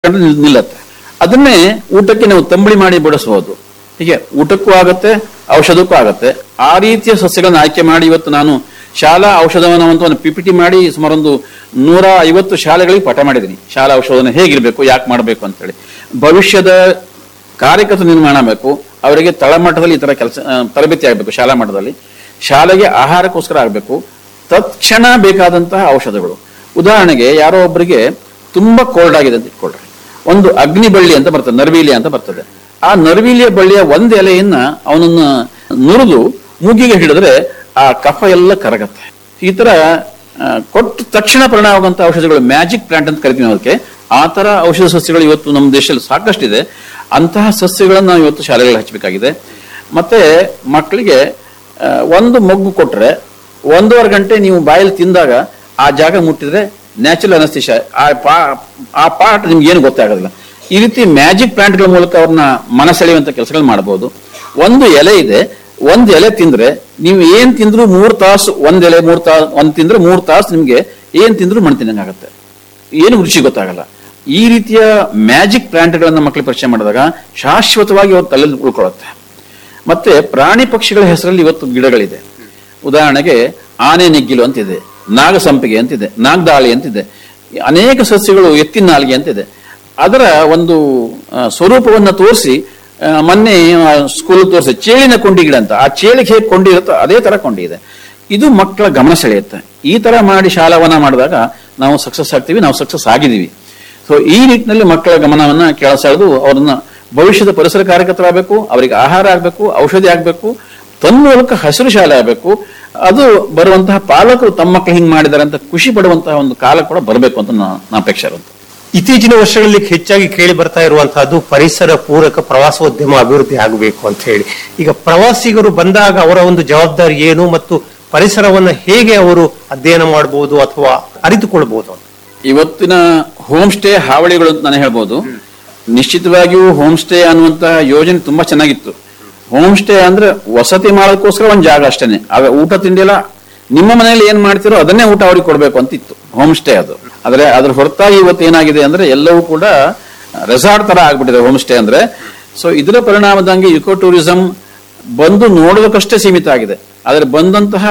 ಕಂಡು ನಿಲ್- ನಿಲ್ಲತ್ತೆ ಅದನ್ನೇ ಊಟಕ್ಕೆ ನಾವು ತಂಬಳಿ ಮಾಡಿ ಬಡಿಸಬಹುದು ಹೀಗೆ ಊಟಕ್ಕೂ ಆಗತ್ತೆ ಔಷಧಕ್ಕೂ ಆಗತ್ತೆ ಆ ರೀತಿಯ ಸಸ್ಯಗಳನ್ನು ಆಯ್ಕೆ ಮಾಡಿ ಇವತ್ತು ನಾನು ಶಾಲಾ ಔಷಧವನ ಅಂತ ಒಂದು ಪಿಪಿಟಿ ಮಾಡಿ ಸುಮಾರು ಒಂದು ನೂರ ಐವತ್ತು ಶಾಲೆಗಳಿಗೆ ಪಾಠ ಮಾಡಿದ್ದೀನಿ ಶಾಲಾ ಔಷಧವನ್ನು ಹೇಗಿರಬೇಕು ಯಾಕೆ ಮಾಡಬೇಕು ಅಂತೇಳಿ ಭವಿಷ್ಯದ ಕಾರ್ಯಕರ್ತ ನಿರ್ಮಾಣ ಆಗಬೇಕು ಅವರಿಗೆ ತಳಮಟ್ಟದಲ್ಲಿ ಈ ತರ ಕೆಲಸ ಆ, ತರಬೇತಿ ಆಗಬೇಕು ಶಾಲಾ ಮಟ್ಟದಲ್ಲಿ ಶಾಲೆಗೆ ಆಹಾರಕ್ಕೋಸ್ಕರ ಆಗಬೇಕು ತತ್ಕ್ಷಣ ಬೇಕಾದಂತಹ ಔಷಧಗಳು ಉದಾಹರಣೆಗೆ ಯಾರೋ ಒಬ್ಬರಿಗೆ ತುಂಬಾ ಕೋಲ್ಡ್ ಆಗಿದೆ ಅಂತ ಇಟ್ಕೊಳ್ರಿ ಒಂದು ಅಗ್ನಿ ಬಳ್ಳಿ ಅಂತ ಬರ್ತದೆ ನರ್ವೀಲಿಯ ಅಂತ ಬರ್ತದೆ ಆ ನರ್ವೀಲಿಯ ಬಳ್ಳಿಯ ಒಂದು ಎಲೆಯನ್ನ ಅವನನ್ನ ನುರಿದು ಮೂಗಿಗೆ ಹಿಡಿದ್ರೆ ಆ ಕಫ ಎಲ್ಲ ಕರಗತ್ತೆ ಈ ತರ ಆ, ಕೊಟ್ಟ ತಕ್ಷಣ ಪರಿಣಾಮ ಆಗುವಂತಹ ಔಷಧಿಗಳು ಮ್ಯಾಜಿಕ್ ಪ್ಲಾಂಟ್ ಅಂತ ಕರಿತೀವಿ ನಾವು ಅದಕ್ಕೆ ಆ ತರ ಔಷಧ ಸಸ್ಯಗಳು ಇವತ್ತು ನಮ್ಮ ದೇಶದಲ್ಲಿ ಸಾಕಷ್ಟಿದೆ ಅಂತಹ ಸಸ್ಯಗಳನ್ನು ನಾವು ಇವತ್ತು ಶಾಲೆಗಳಲ್ಲಿ ಹಚ್ಚಬೇಕಾಗಿದೆ ಮತ್ತೆ ಮಕ್ಕಳಿಗೆ ಆ, ಒಂದು ಮಗು ಕೊಟ್ರೆ ಒಂದೂವರೆ ಗಂಟೆ ನೀವು ಬಾಯಲ್ಲಿ ತಿಂದಾಗ ಆ ಜಾಗ ಮುಟ್ಟಿದ್ರೆ ನ್ಯಾಚುರಲ್ ಅನಸ್ತಿಷ ಆ ಪಾ ಆ ಪಾರ್ಟ್ ನಿಮ್ಗೆ ಏನು ಗೊತ್ತಾಗೋದಿಲ್ಲ ಈ ರೀತಿ ಮ್ಯಾಜಿಕ್ ಪ್ಲಾಂಟ್ಗಳ ಮೂಲಕ ಅವ್ರನ್ನ ಮನಸೆಳೆಯುವಂತ ಕೆಲಸಗಳು ಮಾಡಬಹುದು ಒಂದು ಎಲೆ ಇದೆ ಒಂದ್ ಎಲೆ ತಿಂದ್ರೆ ನೀವು ಏನ್ ತಿಂದ್ರು ಮೂರ್ ತಾಸು ಒಂದ್ ಎಲೆ ಮೂರ್ ತಾಸು ಒಂದ್ ತಿಂದ್ರೆ ಮೂರ್ ತಾಸು ನಿಮ್ಗೆ ಏನ್ ತಿಂದ್ರು ಮಣ್ಣು ತಿನ್ನಂಗಾಗತ್ತೆ ಏನು ರುಚಿ ಗೊತ್ತಾಗಲ್ಲ ಈ ರೀತಿಯ ಮ್ಯಾಜಿಕ್ ಪ್ಲಾಂಟ್ಗಳನ್ನ ಮಕ್ಕಳಿಗೆ ಪರಿಚಯ ಮಾಡಿದಾಗ ಶಾಶ್ವತವಾಗಿ ಅವ್ರ ತಲೆಯಲ್ಲಿ ಉಳ್ಕೊಳ್ಳುತ್ತೆ ಮತ್ತೆ ಪ್ರಾಣಿ ಪಕ್ಷಿಗಳ ಹೆಸರಲ್ಲಿ ಇವತ್ತು ಗಿಡಗಳಿದೆ ಉದಾಹರಣೆಗೆ ಆನೆ ನೆಗ್ಗಿಲು ಅಂತಿದೆ ನಾಗಸಂಪಿಗೆ ಅಂತಿದೆ ನಾಗದಾಳಿ ಅಂತಿದೆ ಅನೇಕ ಸಸ್ಯಗಳು ಎತ್ತಿನ ನಾಲಿಗೆ ಅಂತಿದೆ ಅದರ ಒಂದು ಆ, ಸ್ವರೂಪವನ್ನ ತೋರಿಸಿ ಆ, ಮೊನ್ನೆ ಸ್ಕೂಲ್ ತೋರಿಸಿ ಚೇಳಿನ ಕೊಂಡಿ ಗಿಡ ಅಂತ ಆ ಚೇಳಿಗೆ ಹೇಗೆ ಕೊಂಡಿ ಇರುತ್ತೋ ಅದೇ ತರ ಕೊಂಡಿ ಇದೆ ಇದು ಮಕ್ಕಳ ಗಮನ ಸೆಳೆಯುತ್ತೆ ಈ ತರ ಮಾಡಿ ಶಾಲಾವನ ಮಾಡಿದಾಗ ನಾವು ಸಕ್ಸಸ್ ಆಗ್ತೀವಿ ನಾವು ಸಕ್ಸಸ್ ಆಗಿದ್ದೀವಿ ಸೊ ಈ ನಿಟ್ಟಿನಲ್ಲಿ ಮಕ್ಕಳ ಗಮನವನ್ನ ಕೆಳಸೆಳೆದು ಅವ್ರನ್ನ ಭವಿಷ್ಯದ ಪರಿಸರ ಕಾರ್ಯಕರ್ತರಾಗಬೇಕು ಅವರಿಗೆ ಆಹಾರ ಆಗಬೇಕು ಔಷಧಿ ಆಗಬೇಕು ತನ್ಮೂಲಕ ಹಸಿರು ಶಾಲೆ ಆಗಬೇಕು ಅದು ಬರುವಂತಹ ಪಾಲಕರು ತಮ್ಮ ಮಕ್ಕಳು ಹಿಂಗ್ ಮಾಡಿದ್ದಾರೆ ಅಂತ ಖುಷಿ ಪಡುವಂತಹ ಒಂದು ಕಾಲ ಕೂಡ ಬರಬೇಕು ಅಂತ ನಾ ನಾ ಅಪೇಕ್ಷೆ ಇರುತ್ತೆ ಇತ್ತೀಚಿನ ವರ್ಷಗಳಲ್ಲಿ ಹೆಚ್ಚಾಗಿ ಕೇಳಿ ಬರ್ತಾ ಇರುವಂತಹದ್ದು ಪರಿಸರ ಪೂರಕ ಪ್ರವಾಸೋದ್ಯಮ ಅಭಿವೃದ್ಧಿ ಆಗಬೇಕು ಅಂತ ಹೇಳಿ ಈಗ ಪ್ರವಾಸಿಗರು ಬಂದಾಗ ಅವರ ಒಂದು ಜವಾಬ್ದಾರಿ ಏನು ಮತ್ತು ಪರಿಸರವನ್ನ ಹೇಗೆ ಅವರು ಅಧ್ಯಯನ ಮಾಡಬಹುದು ಅಥವಾ ಅರಿತುಕೊಳ್ಬಹುದು ಅಂತ ಇವತ್ತಿನ ಹೋಮ್ ಸ್ಟೇ ಹಾವಳಿಗಳು ಅಂತ ನಾನು ಹೇಳ್ಬೋದು ನಿಶ್ಚಿತವಾಗಿಯೂ ಹೋಮ್ ಸ್ಟೇ ಅನ್ನುವಂತಹ ಯೋಜನೆ ತುಂಬಾ ಚೆನ್ನಾಗಿತ್ತು ಹೋಮ್ ಸ್ಟೇ ಅಂದ್ರೆ ವಸತಿ ಮಾಡೋದಕ್ಕೋಸ್ಕರ ಒಂದು ಜಾಗ ಅಷ್ಟೇನೆ ಆಗ ಊಟ ತಿಂಡಿ ಎಲ್ಲ ನಿಮ್ಮ ಮನೆಯಲ್ಲಿ ಏನ್ ಮಾಡ್ತಿರೋ ಅದನ್ನೇ ಊಟ ಅವ್ರಿಗೆ ಕೊಡ್ಬೇಕು ಅಂತ ಇತ್ತು ಹೋಮ್ ಸ್ಟೇ ಅದು ಆದ್ರೆ ಅದ್ರ ಹೊರತಾಗಿ ಇವತ್ತು ಏನಾಗಿದೆ ಅಂದ್ರೆ ಎಲ್ಲವೂ ಕೂಡ ರೆಸಾರ್ಟ್ ತರ ಆಗ್ಬಿಟ್ಟಿದೆ ಹೋಮ್ ಸ್ಟೇ ಅಂದ್ರೆ ಸೊ ಇದರ ಪರಿಣಾಮದಂಗೆ ಇಕೋ ಟೂರಿಸಂ ಬಂದು ನೋಡೋದಕ್ಕಷ್ಟೇ ಸೀಮಿತ ಆಗಿದೆ ಆದ್ರೆ ಬಂದಂತಹ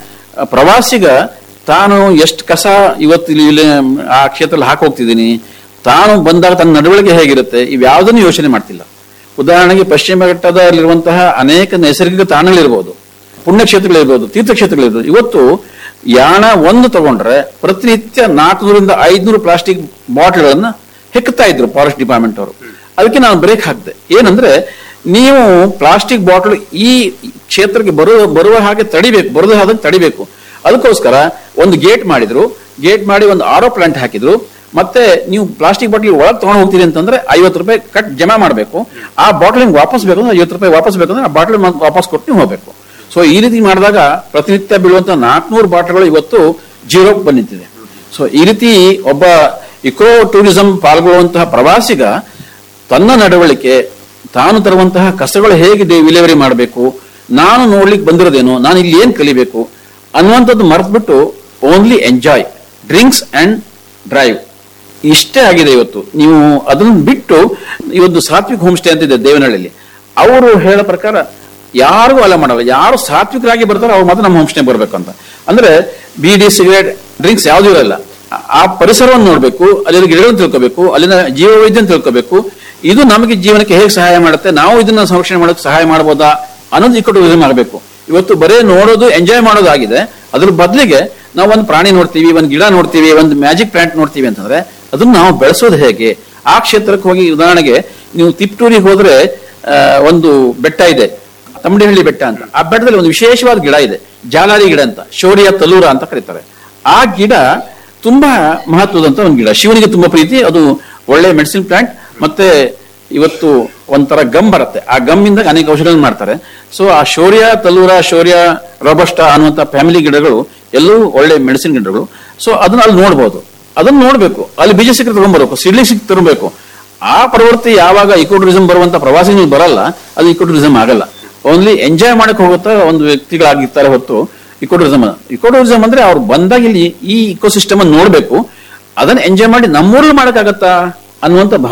ಪ್ರವಾಸಿಗ ತಾನು ಎಷ್ಟು ಕಸ ಇವತ್ತು ಇಲ್ಲಿ ಇಲ್ಲಿ ಆ ಕ್ಷೇತ್ರದಲ್ಲಿ ಹಾಕಿ ಹೋಗ್ತಿದ್ದೀನಿ ತಾನು ಬಂದಾಗ ತನ್ನ ನಡವಳಿಕೆ ಹೇಗಿರುತ್ತೆ ಇವ್ಯಾವುದನ್ನು ಯೋಚನೆ ಮಾಡ್ತಿಲ್ಲ ಉದಾಹರಣೆಗೆ ಪಶ್ಚಿಮ ಘಟ್ಟದಲ್ಲಿರುವಂತಹ ಅನೇಕ ನೈಸರ್ಗಿಕ ತಾಣಗಳಿರ್ಬೋದು ಪುಣ್ಯಕ್ಷೇತ್ರಗಳಿರ್ಬೋದು ತೀರ್ಥಕ್ಷೇತ್ರಗಳಿರ್ಬೋದು ಇವತ್ತು ಯಾಣ ಒಂದು ತಗೊಂಡ್ರೆ ಪ್ರತಿನಿತ್ಯ ನಾಲ್ಕುನೂರಿಂದ ಐದ್ನೂರು ಪ್ಲಾಸ್ಟಿಕ್ ಬಾಟ್ಲ್ಗಳನ್ನ ಹೆಕ್ತಾ ಇದ್ರು ಫಾರೆಸ್ಟ್ ಡಿಪಾರ್ಟ್ಮೆಂಟ್ ಅವರು ಅದಕ್ಕೆ ನಾನು ಬ್ರೇಕ್ ಹಾಕಿದೆ ಏನಂದ್ರೆ ನೀವು ಪ್ಲಾಸ್ಟಿಕ್ ಬಾಟಲ್ ಈ ಕ್ಷೇತ್ರಕ್ಕೆ ಬರುವ ಬರುವ ಹಾಗೆ ತಡಿಬೇಕು ಬರದ ಹಾಗೆ ತಡಿಬೇಕು ಅದಕ್ಕೋಸ್ಕರ ಒಂದು ಗೇಟ್ ಮಾಡಿದ್ರು ಗೇಟ್ ಮಾಡಿ ಒಂದು ಆರೋ ಪ್ಲಾಂಟ್ ಹಾಕಿದ್ರು ಮತ್ತೆ ನೀವು ಪ್ಲಾಸ್ಟಿಕ್ ಬಾಟಲ್ ಒಳಗೆ ತಗೊಂಡು ಹೋಗ್ತೀರಿ ಅಂತಂದ್ರೆ ಐವತ್ತು ರೂಪಾಯಿ ಕಟ್ ಜಮಾ ಮಾಡಬೇಕು ಆ ಬಾಟಲ್ ನಿಮ್ಗೆ ವಾಪಸ್ ಬೇಕು ಅಂದ್ರೆ ಐವತ್ತು ರೂಪಾಯಿ ವಾಪಸ್ ಬೇಕಂದ್ರೆ ಆ ಬಾಟಲ್ ವಾಪಸ್ ಕೊಟ್ಟು ನೀವು ಹೋಗ್ಬೇಕು ಸೊ ಈ ರೀತಿ ಮಾಡಿದಾಗ ಪ್ರತಿನಿತ್ಯ ಬೀಳುವಂತ ನಾಲ್ಕುನೂರು ಬಾಟಲ್ಗಳು ಇವತ್ತು ಜೀರೋಕ್ಕೆ ಬಂದಿದೆ ಸೊ ಈ ರೀತಿ ಒಬ್ಬ ಇಕೋ ಟೂರಿಸಂ ಪಾಲ್ಗೊಳ್ಳುವಂತಹ ಪ್ರವಾಸಿಗ ತನ್ನ ನಡವಳಿಕೆ ತಾನು ತರುವಂತಹ ಕಸಗಳು ಹೇಗೆ ಡೆ- ವಿಲೇವಾರಿ ಮಾಡಬೇಕು ನಾನು ನೋಡ್ಲಿಕ್ಕೆ ಬಂದಿರೋದೇನು ನಾನು ಇಲ್ಲಿ ಏನ್ ಕಲಿಬೇಕು ಅನ್ನುವಂಥದ್ದು ಮರೆತುಬಿಟ್ಟು only enjoy drinks and drive ಇಷ್ಟೇ ಆಗಿದೆ ಇವತ್ತು ನೀವು ಅದನ್ನ ಬಿಟ್ಟು ಇವತ್ತು ಸಾತ್ವಿಕ್ ಹೋಮ್ ಸ್ಟೇ ಅಂತಿದೆ ದೇವನಹಳ್ಳಿಯಲ್ಲಿ ಅವರು ಹೇಳೋ ಪ್ರಕಾರ ಯಾರಿಗೂ ಅಲ್ಲ ಮಾಡಲ್ಲ ಯಾರು ಸಾತ್ವಿಕರಾಗಿ ಬರ್ತಾರೋ ಅವ್ರು ಮಾತ್ರ ನಮ್ಮ ಹೋಮ್ ಸ್ಟೇ ಬರ್ಬೇಕು ಅಂತ ಅಂದ್ರೆ ಬೀಡಿ ಸಿಗರೇಟ್ ಡ್ರಿಂಕ್ಸ್ ಯಾವುದೂ ಇರಲ್ಲ ಆ- ಆ ಪರಿಸರವನ್ನು ನೋಡ್ಬೇಕು ಅಲ್ಲಿನ ಗಿಡಗಳನ್ನು ತಿಳ್ಕೋಬೇಕು ಅಲ್ಲಿನ ಜೀವ ವೈದ್ಯನ ತಿಳ್ಕೋಬೇಕು ಇದು ನಮಗೆ ಜೀವನಕ್ಕೆ ಹೇಗೆ ಸಹಾಯ ಮಾಡುತ್ತೆ ನಾವು ಇದನ್ನ ಸಂರಕ್ಷಣೆ ಮಾಡೋಕೆ ಸಹಾಯ ಮಾಡಬಹುದಾ ಅನ್ನೋದು ಇಕ್ಕಟ್ಟು ಟೂರಿಸಂ ಆಗಬೇಕು ಇವತ್ತು ಬರೇ ನೋಡೋದು ಎಂಜಾಯ್ ಮಾಡೋದಾಗಿದೆ ಅದ್ರ ಬದಲಿಗೆ ನಾವು ಒಂದು ಪ್ರಾಣಿ ನೋಡ್ತೀವಿ ಒಂದು ಗಿಡ ನೋಡ್ತೀವಿ ಒಂದು ಮ್ಯಾಜಿಕ್ ಪ್ಲಾಂಟ್ ನೋಡ್ತೀವಿ ಅಂತಂದ್ರೆ ಅದನ್ನ ನಾವು ಬೆಳೆಸೋದು ಹೇಗೆ ಆ ಕ್ಷೇತ್ರಕ್ಕೆ ಹೋಗಿ ಉದಾಹರಣೆಗೆ ನೀವು ತಿಪ್ಟೂರಿಗೆ ಹೋದ್ರೆ ಆ, ಒಂದು ಬೆಟ್ಟ ಇದೆ ತಮ್ಮಡಿಹಳ್ಳಿ ಬೆಟ್ಟ ಅಂತ ಆ ಬೆಟ್ಟದಲ್ಲಿ ಒಂದು ವಿಶೇಷವಾದ ಗಿಡ ಇದೆ ಜಾಲಾರಿ ಗಿಡ ಅಂತ ಶೌರ್ಯ ತಲೂರ ಅಂತ ಕರೀತಾರೆ ಆ ಗಿಡ ತುಂಬಾ ಮಹತ್ವದಂತ ಒಂದು ಗಿಡ ಶಿವನಿಗೆ ತುಂಬಾ ಪ್ರೀತಿ ಅದು ಒಳ್ಳೆ ಮೆಡಿಸಿನ್ ಪ್ಲಾಂಟ್ ಮತ್ತೆ ಇವತ್ತು ಒಂಥರ ಗಮ್ ಬರುತ್ತೆ ಆ ಗಮ್ಮಿಂದ ಅನೇಕ ಔಷಧಿಗಳನ್ನು ಮಾಡ್ತಾರೆ ಸೊ ಆ ಶೌರ್ಯ ತಲೂರ ಶೌರ್ಯ ರೋಬಸ್ಟ ಅನ್ನುವಂಥ ಫ್ಯಾಮಿಲಿ ಗಿಡಗಳು ಎಲ್ಲವೂ ಒಳ್ಳೆ ಮೆಡಿಸಿನ್ ಗಿಡಗಳು ಸೊ ಅದನ್ನ ಅಲ್ಲಿ ನೋಡ್ಬೋದು ಅದನ್ನ ನೋಡ್ಬೇಕು ಅಲ್ಲಿ ಬೀಜ ಸಿಕ್ಕರೆ ತಗೊಂಡ್ಬರ್ಬೇಕು ಸಿಡ್ಲಿ ಸಿಕ್ ತರಬೇಕು ಆ ಪ್ರವೃತ್ತಿ ಯಾವಾಗ ಇಕೋ ಟೂರಿಸಂ ಬರುವಂತ ಪ್ರವಾಸಿಗಳು ಬರಲ್ಲ ಅದು ಇಕೋ ಟೂರಿಸಂ ಆಗಲ್ಲ ಓನ್ಲಿ ಎಂಜಾಯ್ ಮಾಡಕ್ ಹೋಗುತ್ತಾ ಒಂದು ವ್ಯಕ್ತಿಗಳಾಗಿರ್ತಾರೆ ಹೊತ್ತು ಇಕೋ ಟೂರಿಸಂ ಇಕೋ ಟೂರಿಸಂ ಅಂದ್ರೆ ಅವ್ರು ಬಂದಾಗ ಇಲ್ಲಿ ಈ ಇಕೋ ಸಿಸ್ಟಮ್ ಅನ್ನು ನೋಡ್ಬೇಕು ಅದನ್ನ ಎಂಜಾಯ್ ಮಾಡಿ ನಮ್ಮೂರಲ್ಲಿ ಮಾಡಕ್ಕಾಗತ್ತಾ ಅನ್ನುವಂತ ಭಾವನೆ